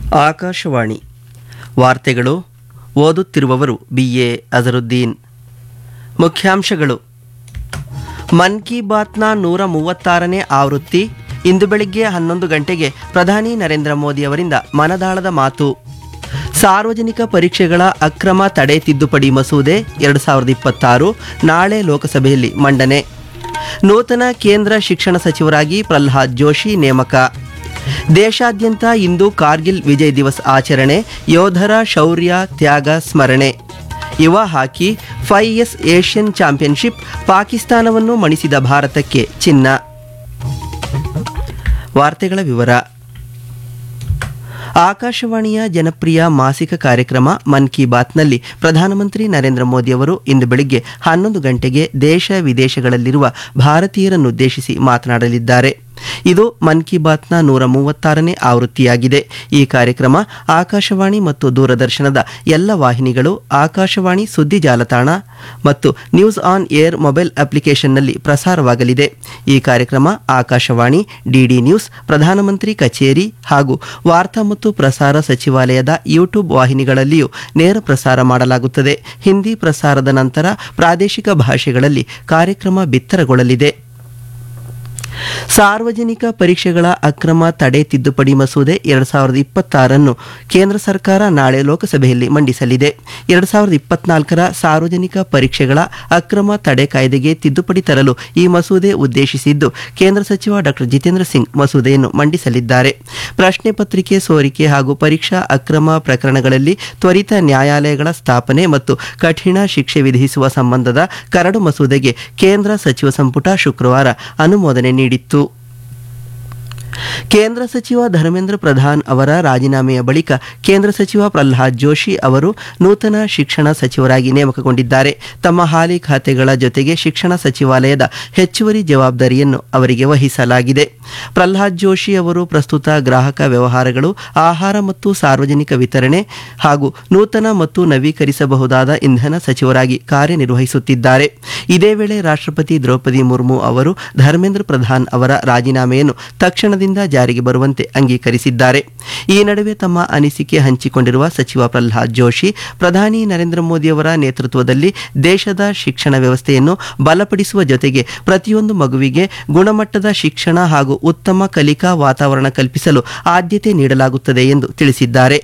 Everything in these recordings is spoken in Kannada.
ಆಕಾಶವಾಣಿ ವಾರ್ತೆಗಳು ಓದುತ್ತಿರುವವರು ಬಿ ಎ ಅಜರುದ್ದೀನ್ ಮುಖ್ಯಾಂಶಗಳು ಮನ್ ಕಿ ಬಾತ್ನ ನೂರ ಮೂವತ್ತಾರನೇ ಆವೃತ್ತಿ ಇಂದು ಬೆಳಿಗ್ಗೆ ಹನ್ನೊಂದು ಗಂಟೆಗೆ ಪ್ರಧಾನಿ ನರೇಂದ್ರ ಮೋದಿ ಅವರಿಂದ ಮನದಾಳದ ಮಾತು ಸಾರ್ವಜನಿಕ ಪರೀಕ್ಷೆಗಳ ಅಕ್ರಮ ತಡೆ ತಿದ್ದುಪಡಿ ಮಸೂದೆ ಎರಡು ಸಾವಿರದ ಇಪ್ಪತ್ತಾರು ನಾಳೆ ಲೋಕಸಭೆಯಲ್ಲಿ ಮಂಡನೆ ನೂತನ ಕೇಂದ್ರ ಶಿಕ್ಷಣ ಸಚಿವರಾಗಿ ಪ್ರಹ್ಲಾದ್ ಜೋಶಿ ನೇಮಕ ದೇಶಾದ್ಯಂತ ಇಂದು ಕಾರ್ಗಿಲ್ ವಿಜಯ್ ದಿವಸ್ ಆಚರಣೆ ಯೋಧರ ಶೌರ್ಯ ತ್ಯಾಗ ಸ್ಮರಣೆ ಯುವ hockey five S Asian championship ಪಾಕಿಸ್ತಾನವನ್ನು ಮಣಿಸಿದ ಭಾರತಕ್ಕೆ ಚಿನ್ನ ವಾರ್ತೆಗಳ ವಿವರ ಆಕಾಶವಾಣಿಯ ಜನಪ್ರಿಯ ಮಾಸಿಕ ಕಾರ್ಯಕ್ರಮ ಮನ್ ಕಿ ಬಾತ್ನಲ್ಲಿ ಪ್ರಧಾನಮಂತ್ರಿ ನರೇಂದ್ರ ಮೋದಿ ಅವರು ಇಂದು ಬೆಳಿಗ್ಗೆ ಹನ್ನೊಂದು ಗಂಟೆಗೆ ದೇಶ ವಿದೇಶಗಳಲ್ಲಿರುವ ಭಾರತೀಯರನ್ನುದ್ದೇಶಿಸಿ ಮಾತನಾಡಲಿದ್ದಾರೆ ಇದು ಮನ್ ಕಿ ಬಾತ್ನ ನೂರ ಮೂವತ್ತಾರನೇ ಆವೃತ್ತಿಯಾಗಿದೆ ಈ ಕಾರ್ಯಕ್ರಮ ಆಕಾಶವಾಣಿ ಮತ್ತು ದೂರದರ್ಶನದ ಎಲ್ಲ ವಾಹಿನಿಗಳು ಆಕಾಶವಾಣಿ ಸುದ್ದಿ ಜಾಲತಾಣ ಮತ್ತು ನ್ಯೂಸ್ ಆನ್ ಏರ್ ಮೊಬೈಲ್ ಅಪ್ಲಿಕೇಶನ್ನಲ್ಲಿ ಪ್ರಸಾರವಾಗಲಿದೆ ಈ ಕಾರ್ಯಕ್ರಮ ಆಕಾಶವಾಣಿ ಡಿಡಿ ನ್ಯೂಸ್ ಪ್ರಧಾನಮಂತ್ರಿ ಕಚೇರಿ ಹಾಗೂ ವಾರ್ತಾ ಮತ್ತು ಪ್ರಸಾರ ಸಚಿವಾಲಯದ ಯೂಟ್ಯೂಬ್ ವಾಹಿನಿಗಳಲ್ಲಿಯೂ ನೇರ ಪ್ರಸಾರ ಮಾಡಲಾಗುತ್ತದೆ ಹಿಂದಿ ಪ್ರಸಾರದ ನಂತರ ಪ್ರಾದೇಶಿಕ ಭಾಷೆಗಳಲ್ಲಿ ಕಾರ್ಯಕ್ರಮ ಬಿತ್ತರಗೊಳ್ಳಲಿದೆ ಸಾರ್ವಜನಿಕ ಪರೀಕ್ಷೆಗಳ ಅಕ್ರಮ ತಡೆ ತಿದ್ದುಪಡಿ ಮಸೂದೆ ಎರಡು ಸಾವಿರದ ಇಪ್ಪತ್ತಾರನ್ನು ಕೇಂದ್ರ ಸರ್ಕಾರ ನಾಳೆ ಲೋಕಸಭೆಯಲ್ಲಿ ಮಂಡಿಸಲಿದೆ ಎರಡು ಸಾವಿರದ ಇಪ್ಪತ್ನಾಲ್ಕರ ಸಾರ್ವಜನಿಕ ಪರೀಕ್ಷೆಗಳ ಅಕ್ರಮ ತಡೆ ಕಾಯ್ದೆಗೆ ತಿದ್ದುಪಡಿ ತರಲು ಈ ಮಸೂದೆ ಉದ್ದೇಶಿಸಿದ್ದು ಕೇಂದ್ರ ಸಚಿವ ಡಾಕ್ಟರ್ ಜಿತೇಂದ್ರ ಸಿಂಗ್ ಮಸೂದೆಯನ್ನು ಮಂಡಿಸಲಿದ್ದಾರೆ ಪ್ರಶ್ನೆ ಪತ್ರಿಕೆ ಸೋರಿಕೆ ಹಾಗೂ ಪರೀಕ್ಷಾ ಅಕ್ರಮ ಪ್ರಕರಣಗಳಲ್ಲಿ ತ್ವರಿತ ನ್ಯಾಯಾಲಯಗಳ ಸ್ಥಾಪನೆ ಮತ್ತು ಕಠಿಣ ಶಿಕ್ಷೆ ವಿಧಿಸುವ ಸಂಬಂಧದ ಕರಡು ಮಸೂದೆಗೆ ಕೇಂದ್ರ ಸಚಿವ ಸಂಪುಟ ಶುಕ್ರವಾರ ಅನುಮೋದನೆ ನೀಡಿತ್ತು ಕೇಂದ್ರ ಸಚಿವ ಧರ್ಮೇಂದ್ರ ಪ್ರಧಾನ್ ಅವರ ರಾಜೀನಾಮೆಯ ಬಳಿಕ ಕೇಂದ್ರ ಸಚಿವ ಪ್ರಹ್ಲಾದ್ ಜೋಶಿ ಅವರು ನೂತನ ಶಿಕ್ಷಣ ಸಚಿವರಾಗಿ ನೇಮಕಗೊಂಡಿದ್ದಾರೆ ತಮ್ಮ ಹಾಲಿ ಖಾತೆಗಳ ಜೊತೆಗೆ ಶಿಕ್ಷಣ ಸಚಿವಾಲಯದ ಹೆಚ್ಚುವರಿ ಜವಾಬ್ದಾರಿಯನ್ನು ಅವರಿಗೆ ವಹಿಸಲಾಗಿದೆ ಪ್ರಹ್ಲಾದ್ ಜೋಶಿ ಅವರು ಪ್ರಸ್ತುತ ಗ್ರಾಹಕ ವ್ಯವಹಾರಗಳು ಆಹಾರ ಮತ್ತು ಸಾರ್ವಜನಿಕ ವಿತರಣೆ ಹಾಗೂ ನೂತನ ಮತ್ತು ನವೀಕರಿಸಬಹುದಾದ ಇಂಧನ ಸಚಿವರಾಗಿ ಕಾರ್ಯನಿರ್ವಹಿಸುತ್ತಿದ್ದಾರೆ ಇದೇ ವೇಳೆ ರಾಷ್ಟ್ರಪತಿ ದ್ರೌಪದಿ ಮುರ್ಮು ಅವರು ಧರ್ಮೇಂದ್ರ ಪ್ರಧಾನ್ ಅವರ ರಾಜೀನಾಮೆಯನ್ನು ತಕ್ಷಣದಿಂದ ಜಾರಿಗೆ ಬರುವಂತೆ ಅಂಗೀಕರಿಸಿದ್ದಾರೆ ಈ ನಡುವೆ ತಮ್ಮ ಅನಿಸಿಕೆ ಹಂಚಿಕೊಂಡಿರುವ ಸಚಿವ ಪ್ರಹ್ಲಾದ್ ಜೋಶಿ ಪ್ರಧಾನಿ ನರೇಂದ್ರ ಮೋದಿ ಅವರ ನೇತೃತ್ವದಲ್ಲಿ ದೇಶದ ಶಿಕ್ಷಣ ವ್ಯವಸ್ಥೆಯನ್ನು ಬಲಪಡಿಸುವ ಜೊತೆಗೆ ಪ್ರತಿಯೊಂದು ಮಗುವಿಗೆ ಗುಣಮಟ್ಟದ ಶಿಕ್ಷಣ ಹಾಗೂ ಉತ್ತಮ ಕಲಿಕಾ ವಾತಾವರಣ ಕಲ್ಪಿಸಲು ಆದ್ಯತೆ ನೀಡಲಾಗುತ್ತದೆ ಎಂದು ತಿಳಿಸಿದ್ದಾರೆ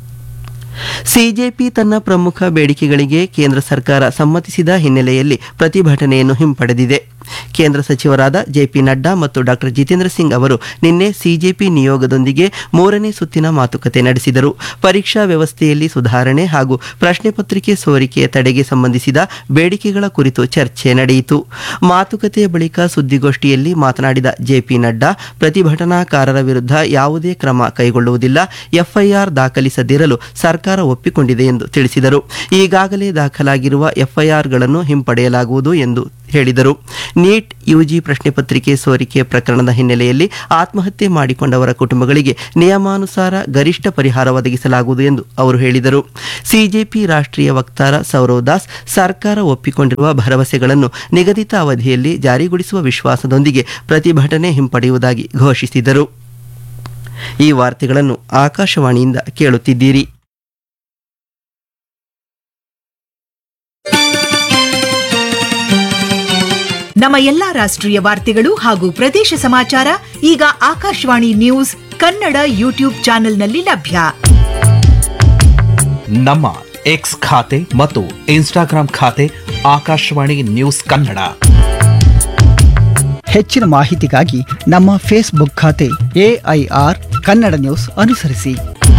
ಸಿಜೆಪಿ ತನ್ನ ಪ್ರಮುಖ ಬೇಡಿಕೆಗಳಿಗೆ ಕೇಂದ್ರ ಸರ್ಕಾರ ಸಮ್ಮತಿಸಿದ ಹಿನ್ನೆಲೆಯಲ್ಲಿ ಪ್ರತಿಭಟನೆಯನ್ನು ಹಿಂಪಡೆದಿದೆ ಕೇಂದ್ರ ಸಚಿವರಾದ ಜೆಪಿ ನಡ್ಡಾ ಮತ್ತು ಡಾಕ್ಟರ್ ಜಿತೇಂದ್ರ ಸಿಂಗ್ ಅವರು ನಿನ್ನೆ ಸಿಜೆಪಿ ನಿಯೋಗದೊಂದಿಗೆ ಮೂರನೇ ಸುತ್ತಿನ ಮಾತುಕತೆ ನಡೆಸಿದರು ಪರೀಕ್ಷಾ ವ್ಯವಸ್ಥೆಯಲ್ಲಿ ಸುಧಾರಣೆ ಹಾಗೂ ಪ್ರಶ್ನೆ ಪತ್ರಿಕೆ ಸೋರಿಕೆ ತಡೆಗೆ ಸಂಬಂಧಿಸಿದ ಬೇಡಿಕೆಗಳ ಕುರಿತು ಚರ್ಚೆ ನಡೆಯಿತು ಮಾತುಕತೆಯ ಬಳಿಕ ಸುದ್ದಿಗೋಷ್ಠಿಯಲ್ಲಿ ಮಾತನಾಡಿದ ಜೆಪಿ ನಡ್ಡಾ ಪ್ರತಿಭಟನಾಕಾರರ ವಿರುದ್ಧ ಯಾವುದೇ ಕ್ರಮ ಕೈಗೊಳ್ಳುವುದಿಲ್ಲ ಎಫ್ಐಆರ್ ದಾಖಲಿಸದಿರಲು ಸರ್ಕಾರ ಒಪ್ಪಿಕೊಂಡಿದೆ ಎಂದು ತಿಳಿಸಿದರು ಈಗಾಗಲೇ ದಾಖಲಾಗಿರುವ ಎಫ್ಐಆರ್ಗಳನ್ನು ಹಿಂಪಡೆಯಲಾಗುವುದು ಎಂದು ಹೇಳಿದರು ನೀಟ್ ಯುಜಿ ಪ್ರಶ್ನೆ ಪತ್ರಿಕೆ ಸೋರಿಕೆ ಪ್ರಕರಣದ ಹಿನ್ನೆಲೆಯಲ್ಲಿ ಆತ್ಮಹತ್ಯೆ ಮಾಡಿಕೊಂಡವರ ಕುಟುಂಬಗಳಿಗೆ ನಿಯಮಾನುಸಾರ ಗರಿಷ್ಠ ಪರಿಹಾರ ಒದಗಿಸಲಾಗುವುದು ಎಂದು ಅವರು ಹೇಳಿದರು ಸಿಜೆಪಿ ರಾಷ್ಟ್ರೀಯ ವಕ್ತಾರ ಸೌರವ್ ದಾಸ್ ಸರ್ಕಾರ ಒಪ್ಪಿಕೊಂಡಿರುವ ಭರವಸೆಗಳನ್ನು ನಿಗದಿತ ಅವಧಿಯಲ್ಲಿ ಜಾರಿಗೊಳಿಸುವ ವಿಶ್ವಾಸದೊಂದಿಗೆ ಪ್ರತಿಭಟನೆ ಹಿಂಪಡೆಯುವುದಾಗಿ ಘೋಷಿಸಿದರು ಈ ವಾರ್ತೆಗಳನ್ನು ಆಕಾಶವಾಣಿಯಿಂದ ಕೇಳುತ್ತಿದ್ದೀರಿ ನಮ್ಮ ಎಲ್ಲಾ ರಾಷ್ಟ್ರೀಯ ವಾರ್ತೆಗಳು ಹಾಗೂ ಪ್ರದೇಶ ಸಮಾಚಾರ ಈಗ ಆಕಾಶವಾಣಿ ನ್ಯೂಸ್ ಕನ್ನಡ ಯೂಟ್ಯೂಬ್ ಚಾನೆಲ್ನಲ್ಲಿ ಲಭ್ಯ ನಮ್ಮ ಎಕ್ಸ್ ಖಾತೆ ಮತ್ತು ಇನ್ಸ್ಟಾಗ್ರಾಂ ಖಾತೆ ಆಕಾಶವಾಣಿ ನ್ಯೂಸ್ ಕನ್ನಡ ಹೆಚ್ಚಿನ ಮಾಹಿತಿಗಾಗಿ ನಮ್ಮ ಫೇಸ್ಬುಕ್ ಖಾತೆ ಎಐಆರ್ ಕನ್ನಡ ನ್ಯೂಸ್ ಅನುಸರಿಸಿ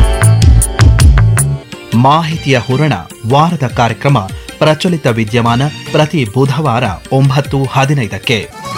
ಮಾಹಿತಿಯ ಹೂರಣ ವಾರದ ಕಾರ್ಯಕ್ರಮ ಪ್ರಚಲಿತ ವಿದ್ಯಮಾನ ಪ್ರತಿ ಬುಧವಾರ ಒಂಬತ್ತು ಹದಿನೈದಕ್ಕೆ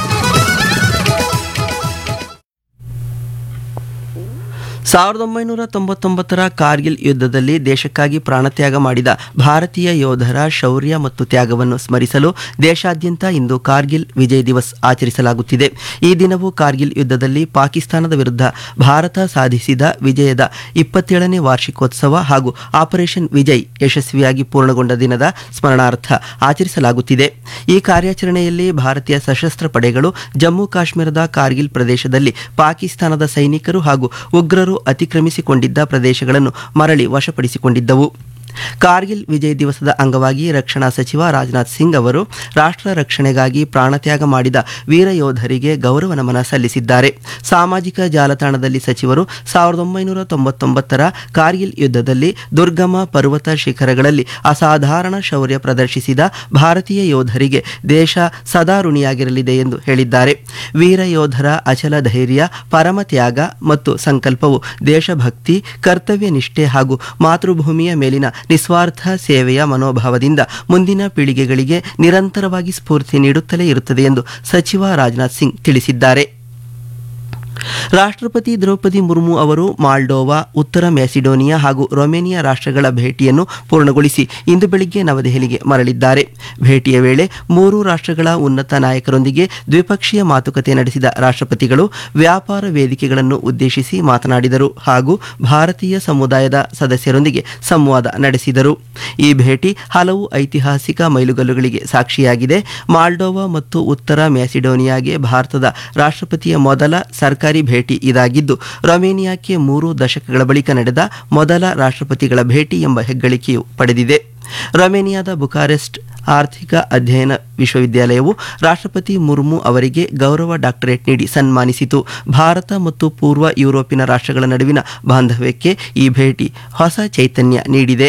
ಸಾವಿರದ ಒಂಬೈನೂರ ತೊಂಬತ್ತೊಂಬತ್ತರ ಕಾರ್ಗಿಲ್ ಯುದ್ಧದಲ್ಲಿ ದೇಶಕ್ಕಾಗಿ ಪ್ರಾಣತ್ಯಾಗ ಮಾಡಿದ ಭಾರತೀಯ ಯೋಧರ ಶೌರ್ಯ ಮತ್ತು ತ್ಯಾಗವನ್ನು ಸ್ಮರಿಸಲು ದೇಶಾದ್ಯಂತ ಇಂದು ಕಾರ್ಗಿಲ್ ವಿಜಯ್ ದಿವಸ್ ಆಚರಿಸಲಾಗುತ್ತಿದೆ ಈ ದಿನವು ಕಾರ್ಗಿಲ್ ಯುದ್ಧದಲ್ಲಿ ಪಾಕಿಸ್ತಾನದ ವಿರುದ್ಧ ಭಾರತ ಸಾಧಿಸಿದ ವಿಜಯದ ಇಪ್ಪತ್ತೇಳನೇ ವಾರ್ಷಿಕೋತ್ಸವ ಹಾಗೂ ಆಪರೇಷನ್ ವಿಜಯ್ ಯಶಸ್ವಿಯಾಗಿ ಪೂರ್ಣಗೊಂಡ ದಿನದ ಸ್ಮರಣಾರ್ಥ ಆಚರಿಸಲಾಗುತ್ತಿದೆ ಈ ಕಾರ್ಯಾಚರಣೆಯಲ್ಲಿ ಭಾರತೀಯ ಸಶಸ್ತ್ರ ಪಡೆಗಳು ಜಮ್ಮು ಕಾಶ್ಮೀರದ ಕಾರ್ಗಿಲ್ ಪ್ರದೇಶದಲ್ಲಿ ಪಾಕಿಸ್ತಾನದ ಸೈನಿಕರು ಹಾಗೂ ಉಗ್ರರು ಉಗ್ರರು ಅತಿಕ್ರಮಿಸಿಕೊಂಡಿದ್ದ ಪ್ರದೇಶಗಳನ್ನು ಮರಳಿ ವಶಪಡಿಸಿಕೊಂಡಿದ್ದವು ಕಾರ್ಗಿಲ್ ವಿಜಯ್ ದಿವಸದ ಅಂಗವಾಗಿ ರಕ್ಷಣಾ ಸಚಿವ ರಾಜನಾಥ್ ಸಿಂಗ್ ಅವರು ರಾಷ್ಟ್ರ ರಕ್ಷಣೆಗಾಗಿ ಪ್ರಾಣತ್ಯಾಗ ಮಾಡಿದ ವೀರ ಯೋಧರಿಗೆ ಗೌರವ ನಮನ ಸಲ್ಲಿಸಿದ್ದಾರೆ ಸಾಮಾಜಿಕ ಜಾಲತಾಣದಲ್ಲಿ ಸಚಿವರು ಸಾವಿರದ ಒಂಬೈನೂರ ತೊಂಬತ್ತೊಂಬತ್ತರ ಕಾರ್ಗಿಲ್ ಯುದ್ಧದಲ್ಲಿ ದುರ್ಗಮ ಪರ್ವತ ಶಿಖರಗಳಲ್ಲಿ ಅಸಾಧಾರಣ ಶೌರ್ಯ ಪ್ರದರ್ಶಿಸಿದ ಭಾರತೀಯ ಯೋಧರಿಗೆ ದೇಶ ಸದಾ ಋಣಿಯಾಗಿರಲಿದೆ ಎಂದು ಹೇಳಿದ್ದಾರೆ ವೀರ ಯೋಧರ ಅಚಲ ಧೈರ್ಯ ಪರಮ ತ್ಯಾಗ ಮತ್ತು ಸಂಕಲ್ಪವು ದೇಶಭಕ್ತಿ ಕರ್ತವ್ಯ ನಿಷ್ಠೆ ಹಾಗೂ ಮಾತೃಭೂಮಿಯ ಮೇಲಿನ ನಿಸ್ವಾರ್ಥ ಸೇವೆಯ ಮನೋಭಾವದಿಂದ ಮುಂದಿನ ಪೀಳಿಗೆಗಳಿಗೆ ನಿರಂತರವಾಗಿ ಸ್ಫೂರ್ತಿ ನೀಡುತ್ತಲೇ ಇರುತ್ತದೆ ಎಂದು ಸಚಿವ ರಾಜನಾಥ್ ಸಿಂಗ್ ತಿಳಿಸಿದ್ದಾರೆ ರಾಷ್ಟ್ರಪತಿ ದ್ರೌಪದಿ ಮುರ್ಮು ಅವರು ಮಾಲ್ಡೋವಾ ಉತ್ತರ ಮ್ಯಾಸಿಡೋನಿಯಾ ಹಾಗೂ ರೊಮೇನಿಯಾ ರಾಷ್ಟ್ರಗಳ ಭೇಟಿಯನ್ನು ಪೂರ್ಣಗೊಳಿಸಿ ಇಂದು ಬೆಳಿಗ್ಗೆ ನವದೆಹಲಿಗೆ ಮರಳಿದ್ದಾರೆ ಭೇಟಿಯ ವೇಳೆ ಮೂರು ರಾಷ್ಟ್ರಗಳ ಉನ್ನತ ನಾಯಕರೊಂದಿಗೆ ದ್ವಿಪಕ್ಷೀಯ ಮಾತುಕತೆ ನಡೆಸಿದ ರಾಷ್ಟ್ರಪತಿಗಳು ವ್ಯಾಪಾರ ವೇದಿಕೆಗಳನ್ನು ಉದ್ದೇಶಿಸಿ ಮಾತನಾಡಿದರು ಹಾಗೂ ಭಾರತೀಯ ಸಮುದಾಯದ ಸದಸ್ಯರೊಂದಿಗೆ ಸಂವಾದ ನಡೆಸಿದರು ಈ ಭೇಟಿ ಹಲವು ಐತಿಹಾಸಿಕ ಮೈಲುಗಲ್ಲುಗಳಿಗೆ ಸಾಕ್ಷಿಯಾಗಿದೆ ಮಾಲ್ಡೋವಾ ಮತ್ತು ಉತ್ತರ ಮ್ಯಾಸಿಡೋನಿಯಾಗೆ ಭಾರತದ ರಾಷ್ಟ್ರಪತಿಯ ಮೊದಲ ಸರ್ಕಾರಿ ಭೇಟಿ ಇದಾಗಿದ್ದು ರೊಮೇನಿಯಾಕ್ಕೆ ಮೂರು ದಶಕಗಳ ಬಳಿಕ ನಡೆದ ಮೊದಲ ರಾಷ್ಟ್ರಪತಿಗಳ ಭೇಟಿ ಎಂಬ ಹೆಗ್ಗಳಿಕೆಯು ಪಡೆದಿದೆ ರೊಮೇನಿಯಾದ ಬುಕಾರೆಸ್ಟ್ ಆರ್ಥಿಕ ಅಧ್ಯಯನ ವಿಶ್ವವಿದ್ಯಾಲಯವು ರಾಷ್ಟ್ರಪತಿ ಮುರ್ಮು ಅವರಿಗೆ ಗೌರವ ಡಾಕ್ಟರೇಟ್ ನೀಡಿ ಸನ್ಮಾನಿಸಿತು ಭಾರತ ಮತ್ತು ಪೂರ್ವ ಯುರೋಪಿನ ರಾಷ್ಟ್ರಗಳ ನಡುವಿನ ಬಾಂಧವ್ಯಕ್ಕೆ ಈ ಭೇಟಿ ಹೊಸ ಚೈತನ್ಯ ನೀಡಿದೆ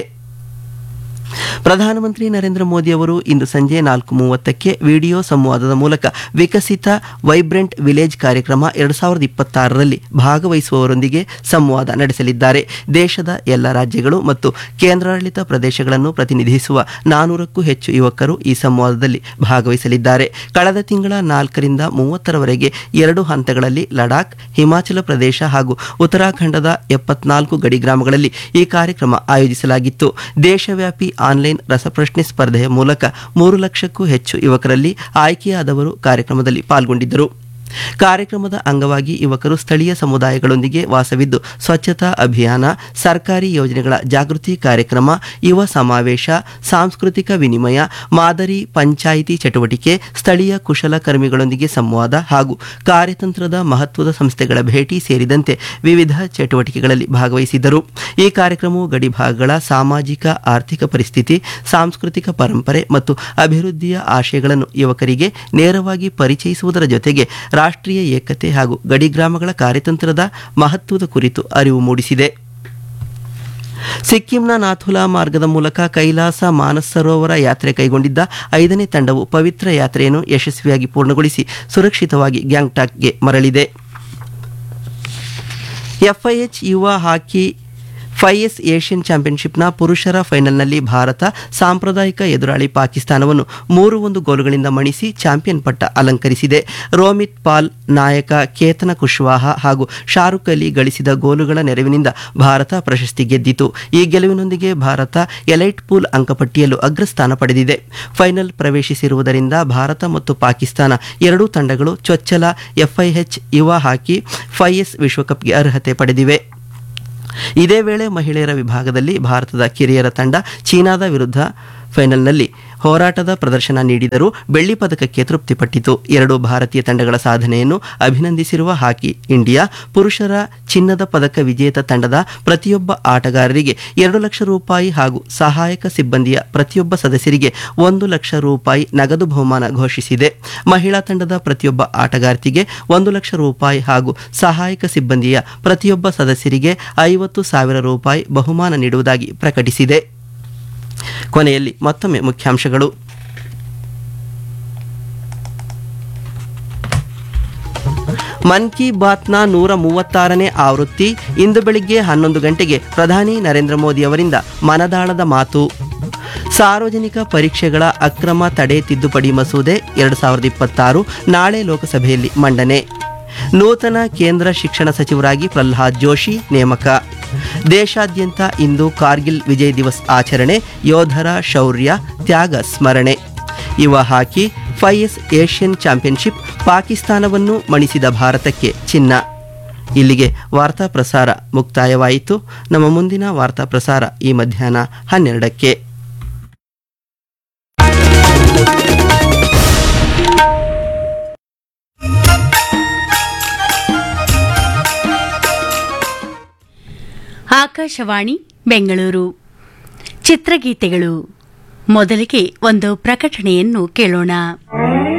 ಪ್ರಧಾನಮಂತ್ರಿ ನರೇಂದ್ರ ಮೋದಿ ಅವರು ಇಂದು ಸಂಜೆ ನಾಲ್ಕು ಮೂವತ್ತಕ್ಕೆ ವಿಡಿಯೋ ಸಂವಾದದ ಮೂಲಕ ವಿಕಸಿತ ವೈಬ್ರೆಂಟ್ ವಿಲೇಜ್ ಕಾರ್ಯಕ್ರಮ ಎರಡು ಸಾವಿರದ ಇಪ್ಪತ್ತಾರರಲ್ಲಿ ಭಾಗವಹಿಸುವವರೊಂದಿಗೆ ಸಂವಾದ ನಡೆಸಲಿದ್ದಾರೆ ದೇಶದ ಎಲ್ಲ ರಾಜ್ಯಗಳು ಮತ್ತು ಕೇಂದ್ರಾಡಳಿತ ಪ್ರದೇಶಗಳನ್ನು ಪ್ರತಿನಿಧಿಸುವ ನಾನೂರಕ್ಕೂ ಹೆಚ್ಚು ಯುವಕರು ಈ ಸಂವಾದದಲ್ಲಿ ಭಾಗವಹಿಸಲಿದ್ದಾರೆ ಕಳೆದ ತಿಂಗಳ ನಾಲ್ಕರಿಂದ ಮೂವತ್ತರವರೆಗೆ ಎರಡು ಹಂತಗಳಲ್ಲಿ ಲಡಾಖ್ ಹಿಮಾಚಲ ಪ್ರದೇಶ ಹಾಗೂ ಉತ್ತರಾಖಂಡದ ಎಪ್ಪತ್ನಾಲ್ಕು ಗಡಿ ಗ್ರಾಮಗಳಲ್ಲಿ ಈ ಕಾರ್ಯಕ್ರಮ ಆಯೋಜಿಸಲಾಗಿತ್ತು ದೇಶವ್ಯಾಪಿ ಆನ್ಲೈನ್ ರಸಪ್ರಶ್ನೆ ಸ್ಪರ್ಧೆಯ ಮೂಲಕ ಮೂರು ಲಕ್ಷಕ್ಕೂ ಹೆಚ್ಚು ಯುವಕರಲ್ಲಿ ಆಯ್ಕೆಯಾದವರು ಕಾರ್ಯಕ್ರಮದಲ್ಲಿ ಪಾಲ್ಗೊಂಡಿದ್ದರು ಕಾರ್ಯಕ್ರಮದ ಅಂಗವಾಗಿ ಯುವಕರು ಸ್ಥಳೀಯ ಸಮುದಾಯಗಳೊಂದಿಗೆ ವಾಸವಿದ್ದು ಸ್ವಚ್ಛತಾ ಅಭಿಯಾನ ಸರ್ಕಾರಿ ಯೋಜನೆಗಳ ಜಾಗೃತಿ ಕಾರ್ಯಕ್ರಮ ಯುವ ಸಮಾವೇಶ ಸಾಂಸ್ಕೃತಿಕ ವಿನಿಮಯ ಮಾದರಿ ಪಂಚಾಯಿತಿ ಚಟುವಟಿಕೆ ಸ್ಥಳೀಯ ಕುಶಲಕರ್ಮಿಗಳೊಂದಿಗೆ ಸಂವಾದ ಹಾಗೂ ಕಾರ್ಯತಂತ್ರದ ಮಹತ್ವದ ಸಂಸ್ಥೆಗಳ ಭೇಟಿ ಸೇರಿದಂತೆ ವಿವಿಧ ಚಟುವಟಿಕೆಗಳಲ್ಲಿ ಭಾಗವಹಿಸಿದ್ದರು ಈ ಕಾರ್ಯಕ್ರಮವು ಗಡಿ ಭಾಗಗಳ ಸಾಮಾಜಿಕ ಆರ್ಥಿಕ ಪರಿಸ್ಥಿತಿ ಸಾಂಸ್ಕೃತಿಕ ಪರಂಪರೆ ಮತ್ತು ಅಭಿವೃದ್ಧಿಯ ಆಶಯಗಳನ್ನು ಯುವಕರಿಗೆ ನೇರವಾಗಿ ಪರಿಚಯಿಸುವುದರ ಜೊತೆಗೆ ರಾಷ್ಟ್ರೀಯ ಏಕತೆ ಹಾಗೂ ಗಡಿ ಗ್ರಾಮಗಳ ಕಾರ್ಯತಂತ್ರದ ಮಹತ್ವದ ಕುರಿತು ಅರಿವು ಮೂಡಿಸಿದೆ ಸಿಕ್ಕಿಂನ ನಾಥುಲಾ ಮಾರ್ಗದ ಮೂಲಕ ಕೈಲಾಸ ಮಾನಸ್ ಸರೋವರ ಯಾತ್ರೆ ಕೈಗೊಂಡಿದ್ದ ಐದನೇ ತಂಡವು ಪವಿತ್ರ ಯಾತ್ರೆಯನ್ನು ಯಶಸ್ವಿಯಾಗಿ ಪೂರ್ಣಗೊಳಿಸಿ ಸುರಕ್ಷಿತವಾಗಿ ಗ್ಯಾಂಗ್ಟಾಕ್ಗೆ ಮರಳಿದೆ ಎಫ್ಐಎಚ್ ಯುವ ಹಾಕಿ ಫೈಎಸ್ ಏಷ್ಯನ್ ಚಾಂಪಿಯನ್ಶಿಪ್ನ ಪುರುಷರ ಫೈನಲ್ನಲ್ಲಿ ಭಾರತ ಸಾಂಪ್ರದಾಯಿಕ ಎದುರಾಳಿ ಪಾಕಿಸ್ತಾನವನ್ನು ಮೂರು ಒಂದು ಗೋಲುಗಳಿಂದ ಮಣಿಸಿ ಚಾಂಪಿಯನ್ ಪಟ್ಟ ಅಲಂಕರಿಸಿದೆ ರೋಮಿತ್ ಪಾಲ್ ನಾಯಕ ಕೇತನ ಕುಶ್ವಾಹ ಹಾಗೂ ಶಾರುಖ್ ಅಲಿ ಗಳಿಸಿದ ಗೋಲುಗಳ ನೆರವಿನಿಂದ ಭಾರತ ಪ್ರಶಸ್ತಿ ಗೆದ್ದಿತು ಈ ಗೆಲುವಿನೊಂದಿಗೆ ಭಾರತ ಎಲೈಟ್ ಪೂಲ್ ಅಂಕಪಟ್ಟಿಯಲ್ಲೂ ಅಗ್ರಸ್ಥಾನ ಪಡೆದಿದೆ ಫೈನಲ್ ಪ್ರವೇಶಿಸಿರುವುದರಿಂದ ಭಾರತ ಮತ್ತು ಪಾಕಿಸ್ತಾನ ಎರಡೂ ತಂಡಗಳು ಚೊಚ್ಚಲ ಎಫ್ಐಎಚ್ ಯುವ ಹಾಕಿ ಫೈಎಸ್ ವಿಶ್ವಕಪ್ಗೆ ಅರ್ಹತೆ ಪಡೆದಿವೆ ಇದೇ ವೇಳೆ ಮಹಿಳೆಯರ ವಿಭಾಗದಲ್ಲಿ ಭಾರತದ ಕಿರಿಯರ ತಂಡ ಚೀನಾದ ವಿರುದ್ಧ ಫೈನಲ್ನಲ್ಲಿ ಹೋರಾಟದ ಪ್ರದರ್ಶನ ನೀಡಿದರೂ ಬೆಳ್ಳಿ ಪದಕಕ್ಕೆ ತೃಪ್ತಿಪಟ್ಟಿತು ಎರಡು ಭಾರತೀಯ ತಂಡಗಳ ಸಾಧನೆಯನ್ನು ಅಭಿನಂದಿಸಿರುವ ಹಾಕಿ ಇಂಡಿಯಾ ಪುರುಷರ ಚಿನ್ನದ ಪದಕ ವಿಜೇತ ತಂಡದ ಪ್ರತಿಯೊಬ್ಬ ಆಟಗಾರರಿಗೆ ಎರಡು ಲಕ್ಷ ರೂಪಾಯಿ ಹಾಗೂ ಸಹಾಯಕ ಸಿಬ್ಬಂದಿಯ ಪ್ರತಿಯೊಬ್ಬ ಸದಸ್ಯರಿಗೆ ಒಂದು ಲಕ್ಷ ರೂಪಾಯಿ ನಗದು ಬಹುಮಾನ ಘೋಷಿಸಿದೆ ಮಹಿಳಾ ತಂಡದ ಪ್ರತಿಯೊಬ್ಬ ಆಟಗಾರ್ತಿಗೆ ಒಂದು ಲಕ್ಷ ರೂಪಾಯಿ ಹಾಗೂ ಸಹಾಯಕ ಸಿಬ್ಬಂದಿಯ ಪ್ರತಿಯೊಬ್ಬ ಸದಸ್ಯರಿಗೆ ಐವತ್ತು ಸಾವಿರ ರೂಪಾಯಿ ಬಹುಮಾನ ನೀಡುವುದಾಗಿ ಪ್ರಕಟಿಸಿದೆ ಕೊನೆಯಲ್ಲಿ ಮತ್ತೊಮ್ಮೆ ಮುಖ್ಯಾಂಶಗಳು ಮನ್ ಕಿ ಬಾತ್ನ ನೂರ ಮೂವತ್ತಾರನೇ ಆವೃತ್ತಿ ಇಂದು ಬೆಳಿಗ್ಗೆ ಹನ್ನೊಂದು ಗಂಟೆಗೆ ಪ್ರಧಾನಿ ನರೇಂದ್ರ ಮೋದಿ ಅವರಿಂದ ಮನದಾಳದ ಮಾತು ಸಾರ್ವಜನಿಕ ಪರೀಕ್ಷೆಗಳ ಅಕ್ರಮ ತಡೆ ತಿದ್ದುಪಡಿ ಮಸೂದೆ ಎರಡು ಸಾವಿರದ ಇಪ್ಪತ್ತಾರು ನಾಳೆ ಲೋಕಸಭೆಯಲ್ಲಿ ಮಂಡನೆ ನೂತನ ಕೇಂದ್ರ ಶಿಕ್ಷಣ ಸಚಿವರಾಗಿ ಪ್ರಹ್ಲಾದ್ ಜೋಶಿ ನೇಮಕ ದೇಶಾದ್ಯಂತ ಇಂದು ಕಾರ್ಗಿಲ್ ವಿಜಯ್ ದಿವಸ್ ಆಚರಣೆ ಯೋಧರ ಶೌರ್ಯ ತ್ಯಾಗ ಸ್ಮರಣೆ ಯುವ ಹಾಕಿ ಫೈಎಸ್ ಏಷ್ಯನ್ ಚಾಂಪಿಯನ್ಶಿಪ್ ಪಾಕಿಸ್ತಾನವನ್ನು ಮಣಿಸಿದ ಭಾರತಕ್ಕೆ ಚಿನ್ನ ಇಲ್ಲಿಗೆ ವಾರ್ತಾ ಪ್ರಸಾರ ಮುಕ್ತಾಯವಾಯಿತು ನಮ್ಮ ಮುಂದಿನ ವಾರ್ತಾ ಪ್ರಸಾರ ಈ ಮಧ್ಯಾಹ್ನ ಹನ್ನೆರಡಕ್ಕೆ ಆಕಾಶವಾಣಿ ಬೆಂಗಳೂರು ಚಿತ್ರಗೀತೆಗಳು ಮೊದಲಿಗೆ ಒಂದು ಪ್ರಕಟಣೆಯನ್ನು ಕೇಳೋಣ